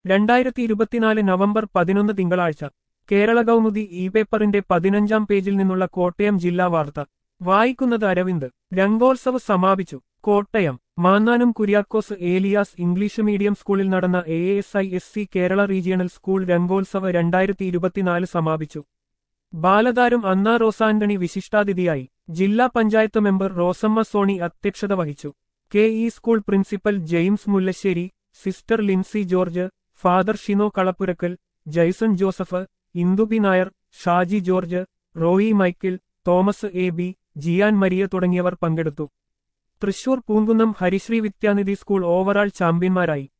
രണ്ടായിരത്തി ഇരുപത്തിനാല് നവംബർ പതിനൊന്ന് തിങ്കളാഴ്ച കേരള കൗമുദി ഇ പേപ്പറിന്റെ പതിനഞ്ചാം പേജിൽ നിന്നുള്ള കോട്ടയം ജില്ലാ വാർത്ത വായിക്കുന്നത് അരവിന്ദ് രംഗോത്സവ് സമാപിച്ചു കോട്ടയം മാന്നാനം കുര്യാക്കോസ് ഏലിയാസ് ഇംഗ്ലീഷ് മീഡിയം സ്കൂളിൽ നടന്ന A S I S C Kerala regional school Rangotsav രണ്ടായിരത്തി ഇരുപത്തിനാല് സമാപിച്ചു ബാലതാരം അന്ന റോസാന്റണി വിശിഷ്ടാതിഥിയായി ജില്ലാ പഞ്ചായത്ത് മെമ്പർ റോസമ്മ സോണി അധ്യക്ഷത വഹിച്ചു K E school principal James Mullassery sister Lincy George father Shino Kalappurakkal Jaison Joseph Indu B Nair Shaji George Roy Michael Thomas A B Gian Maria തുടങ്ങിയവർ പങ്കെടുത്തു തൃശൂർ പൂങ്കുന്നം ഹരിശ്രീ വിദ്യാനിധി സ്കൂൾ ഓവറാൾ ചാമ്പ്യന്മാരായി